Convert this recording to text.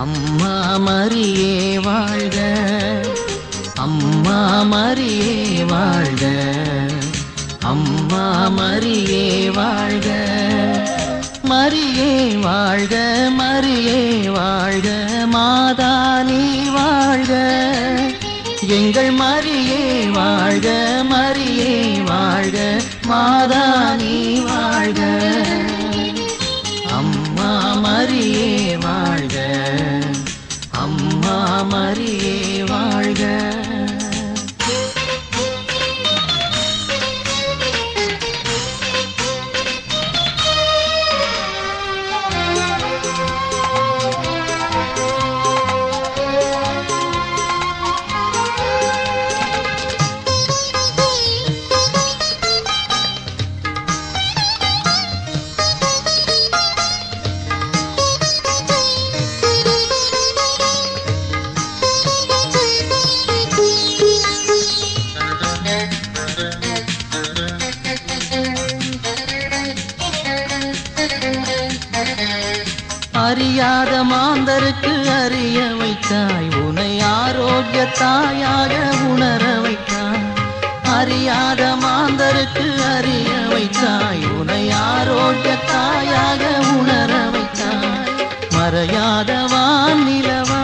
அம்மா மரியே வாழ்க அம்மா மரியே வாழ்க அம்மா மரியே வாழ்க மரியே வாழ்க மரியே வாழ்க மாதா நீ வாழ்க எங்கள் மரியே வாழ்க மரியே வாழ்க மாதா நீ வாழ்க அம்மா மரியே வாழ்க அம்மா மரியே வாழ்க அறியாத மாந்தருக்கு அறிய வைத்தாய் உனை ஆரோக்கிய தாயாக உணர வைத்தாய் அறியாத மாந்தருக்கு அறிய வைத்தாய் உனை ஆரோக்கிய தாயாக உணர வைத்தாய் மறையாத வான் நிலவா